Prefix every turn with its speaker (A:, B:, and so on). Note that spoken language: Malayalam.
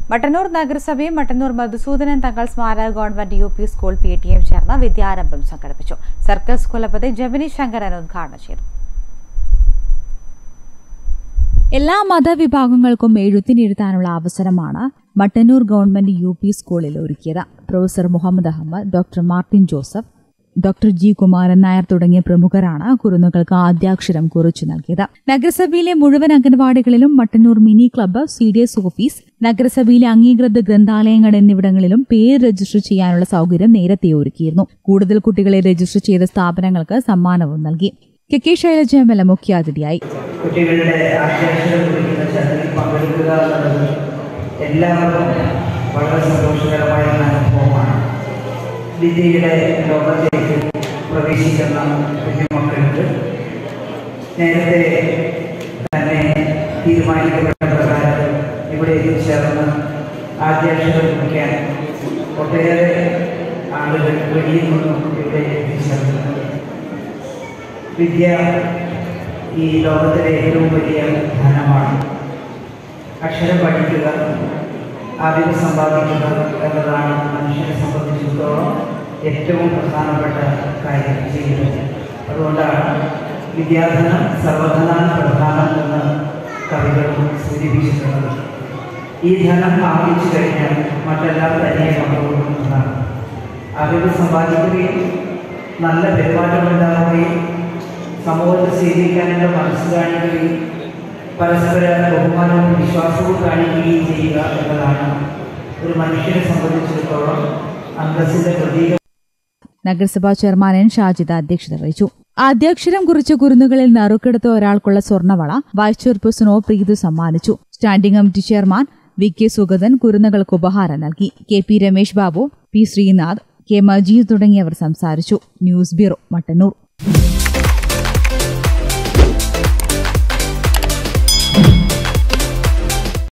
A: മട്ടന്നൂർ നഗരസഭയും മട്ടന്നൂർ മധുസൂദനൻ തങ്ങൾ സ്മാരക government U P school P T M ചേർന്ന് വിദ്യാരംഭം സംഘടിപ്പിച്ചു സർക്കിൾ കുലപതി ജമിനി ശങ്കരൻ ഉദ്ഘാടനം ചെയ്തു
B: എല്ലാ മതവിഭാഗങ്ങൾക്കും എഴുത്തിനിരുത്താനുള്ള അവസരമാണ് മട്ടന്നൂർ ഗവൺമെന്റ് യു പി സ്കൂളിൽ ഒരുക്കിയത് professor Muhammad Ahammad doctor Martin Joseph doctor G Kumaran Nair തുടങ്ങിയ പ്രമുഖരാണ് കുരുന്നുകൾക്ക് ആദ്യാക്ഷരം കുറിച്ചു നൽകിയത് നഗരസഭയിലെ മുഴുവൻ അംഗൻവാടികളിലും Mattannur mini club C D S office നഗരസഭയിലെ അംഗീകൃത ഗ്രന്ഥാലയങ്ങൾ എന്നിവിടങ്ങളിലും പേര് രജിസ്റ്റർ ചെയ്യാനുള്ള സൗകര്യം നേരത്തെ ഒരുക്കിയിരുന്നു കൂടുതൽ കുട്ടികളെ രജിസ്റ്റർ ചെയ്ത സ്ഥാപനങ്ങൾക്ക് സമ്മാനവും നൽകി K K Shailaja M L A മുഖ്യാതിഥിയായി
C: കുട്ടികളുടെ ആശാക്ഷരം കുറിക്കുന്ന ചടങ്ങിൽ പങ്കെടുക്കുക എന്നുള്ളത് എല്ലാവർക്കും വളരെ സന്തോഷകരമായ ഒരു അനുഭവമാണ് വിദ്യയുടെ ലോകത്തേക്ക് പ്രവേശിക്കുന്ന കുഞ്ഞുമക്കൾക്ക് നേരത്തെ തന്നെ തീരുമാനിക്കപ്പെട്ട പ്രകാരം ഇവിടെ എത്തിച്ചേർന്ന് ആദ്യാക്ഷരം കുറിക്കാൻ ഒട്ടേറെ ആളുകൾ വെളിയിൽ നിന്നും ഇവിടെ എത്തിച്ചേർന്നിട്ടുണ്ട് വിദ്യ ഈ ലോകത്തിലെ ഏറ്റവും വലിയ ധനമാണ് അക്ഷരം പഠിക്കുക അറിവ് സമ്പാദിക്കുക എന്നതാണ് മനുഷ്യനെ സംബന്ധിച്ചിടത്തോളം ഏറ്റവും പ്രധാനപ്പെട്ട കാര്യം ചെയ്യുന്നത് അതുകൊണ്ടാണ് വിദ്യാധനം സർവധനാൻ പ്രധാനം എന്ന് കവികൾ സൂചിപ്പിച്ചിട്ടുള്ളത് ഈ ധനം ആർജിച്ചു കഴിഞ്ഞാൽ മറ്റെല്ലാം തനിയെ കൊണ്ടുപോകുന്നതാണ് അറിവ് സമ്പാദിക്കുകയും നല്ല പെരുമാറ്റമുണ്ടാവുകയും സമൂഹത്തെ സ്വീകരിക്കാനുള്ള മനസ്സ് കാണിക്കുകയും പരസ്പര ബഹുമാനവും വിശ്വാസവും കാണിക്കുകയും ചെയ്യുക എന്നതാണ് ഒരു മനുഷ്യനെ സംബന്ധിച്ചിടത്തോളം അന്തസ്സിന്റെ പ്രതീക
B: നഗരസഭാ ചെയർമാൻ എൻ ഷാജിദ അധ്യക്ഷത വഹിച്ചു ആദ്യാക്ഷരം കുറിച്ച കുരുന്നുകളിൽ നറുക്കെടുത്ത ഒരാൾക്കുള്ള സ്വർണ്ണവള വൈസ് ചെയർപേഴ്സൺ ഒ പ്രീത് സമ്മാനിച്ചു standing committee chairman V K Sugathan കുരുന്നുകൾക്ക് ഉപഹാരം നൽകി K P Ramesh Babu P Sreenath K Majeed തുടങ്ങിയവർ സംസാരിച്ചു ന്യൂസ് ബ്യൂറോ മട്ടന്നൂർ